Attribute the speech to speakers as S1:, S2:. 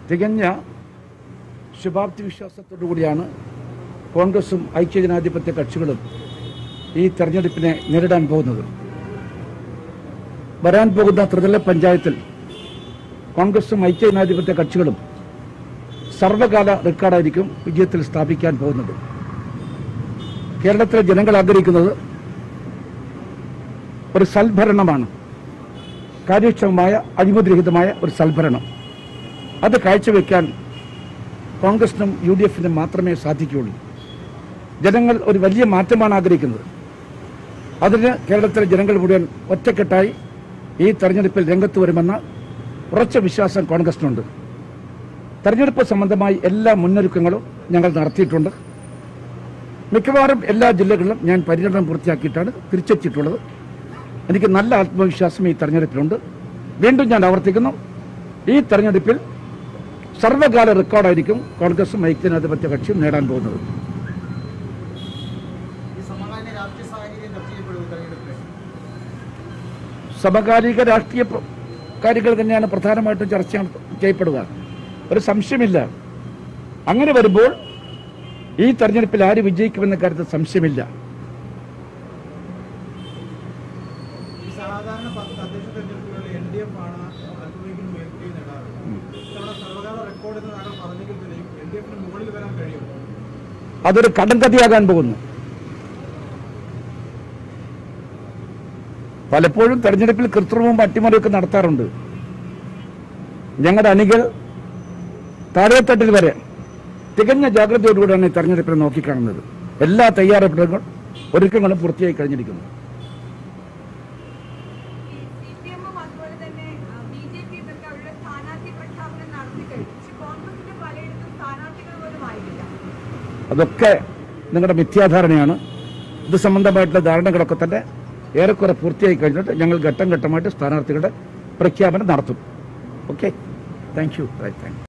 S1: തികഞ്ഞ ശുഭാപ്തി വിശ്വാസത്തോടു കൂടിയാണ് കോൺഗ്രസും ഐക്യജനാധിപത്യ കക്ഷികളും ഈ തെരഞ്ഞെടുപ്പിനെ നേരിടാൻ പോകുന്നത് വരാൻ പോകുന്ന ത്രിതല പഞ്ചായത്തിൽ കോൺഗ്രസും ഐക്യജനാധിപത്യ കക്ഷികളും സർവകാല റെക്കോർഡായിരിക്കും വിജയത്തിൽ സ്ഥാപിക്കാൻ പോകുന്നത് കേരളത്തിലെ ജനങ്ങൾ ആഗ്രഹിക്കുന്നത് ഒരു സൽഭരണമാണ് കാര്യക്ഷമമായ അഴിമതിരഹിതമായ ഒരു സൽഭരണം അത് കാഴ്ചവെക്കാൻ കോൺഗ്രസിനും യു ഡി എഫിനും മാത്രമേ സാധിക്കുകയുള്ളൂ ജനങ്ങൾ ഒരു വലിയ മാറ്റമാണ് ആഗ്രഹിക്കുന്നത് അതിന് കേരളത്തിലെ ജനങ്ങൾ മുഴുവൻ ഒറ്റക്കെട്ടായി ഈ തെരഞ്ഞെടുപ്പിൽ രംഗത്ത് വരുമെന്ന ഉറച്ച വിശ്വാസം കോൺഗ്രസിനുണ്ട് തെരഞ്ഞെടുപ്പ് സംബന്ധമായി എല്ലാ മുന്നൊരുക്കങ്ങളും ഞങ്ങൾ നടത്തിയിട്ടുണ്ട് മിക്കവാറും എല്ലാ ജില്ലകളിലും ഞാൻ പര്യടനം പൂർത്തിയാക്കിയിട്ടാണ് തിരിച്ചെത്തിയിട്ടുള്ളത് എനിക്ക് നല്ല ആത്മവിശ്വാസം ഈ തെരഞ്ഞെടുപ്പിലുണ്ട് വീണ്ടും ഞാൻ ആവർത്തിക്കുന്നു ഈ തെരഞ്ഞെടുപ്പിൽ സർവകാല റെക്കോർഡായിരിക്കും കോൺഗ്രസും ഐക്യജനാധിപത്യ കക്ഷിയും നേടാൻ പോകുന്നത്
S2: ഈ സമകാലീന രാഷ്ട്രീയ സാഹചര്യം ചർച്ച ചെയ്യപ്പെടും തെരഞ്ഞെടുപ്പിൽ
S1: സമകാലിക രാഷ്ട്രീയ പ്ര- കാര്യങ്ങൾ തന്നെയാണ് പ്രധാനമായിട്ടും ചർച്ച ചെയ്യപ്പെടുക ഒരു സംശയമില്ല അങ്ങനെ വരുമ്പോൾ ഈ തെരഞ്ഞെടുപ്പിൽ ആര് വിജയിക്കുമെന്ന കാര്യത്തിൽ സംശയമില്ല
S2: ഈ സാധാരണ പ- തദ്ദേശ തെരഞ്ഞെടുപ്പുകളിൽ എൽ ഡി എഫ് ആണ് അല്പമെങ്കിലും മേൽക്കൈ നേടാറുള്ളത് ഇത്തവണ സർവകാല റെക്കോർഡ് എന്ന് താങ്കൾ പറഞ്ഞെങ്കിൽ തന്നെയും എൽ ഡി എഫിന് മുകളിൽ വരാൻ കഴിയുമോ
S1: അതൊരു കടങ്കഥയാകാൻ പോകുന്നു പലപ്പോഴും തെരഞ്ഞെടുപ്പിൽ കൃത്രിമവും അട്ടിമറിയൊക്കെ നടത്താറുണ്ട് ഞങ്ങളുടെ അണികൾ താഴെത്തട്ടിൽ വരെ തികഞ്ഞ ജാഗ്രതയോടുകൂടിയാണ് ഈ തെരഞ്ഞെടുപ്പിനെ നോക്കിക്കാണുന്നത് എല്ലാ തയ്യാറെടുപ്പുകളും ഒരുക്കങ്ങളും പൂർത്തിയായി കഴിഞ്ഞിരിക്കുന്നു
S3: സി പി എമ്മും അതുപോലെ തന്നെ ബി ജെ പിയും ഒക്കെ അവരുടെ സ്ഥാനാർത്ഥി പ്രഖ്യാപനം നടത്തി കഴിഞ്ഞു പക്ഷെ കോൺഗ്രസിന്റെ പലയിടത്തും സ്ഥാനാർത്ഥികൾ പോലും ആയിട്ടില്ല
S1: അതൊക്കെ നിങ്ങളുടെ മിഥ്യാധാരണയാണ് ഇത് സംബന്ധമായിട്ടുള്ള ധാരണകളൊക്കെ തന്നെ ഏറെക്കുറെ പൂർത്തിയായി കഴിഞ്ഞിട്ട് ഞങ്ങൾ ഘട്ടം ഘട്ടമായിട്ട് സ്ഥാനാർത്ഥികളുടെ പ്രഖ്യാപനം നടത്തും okay thank you thank U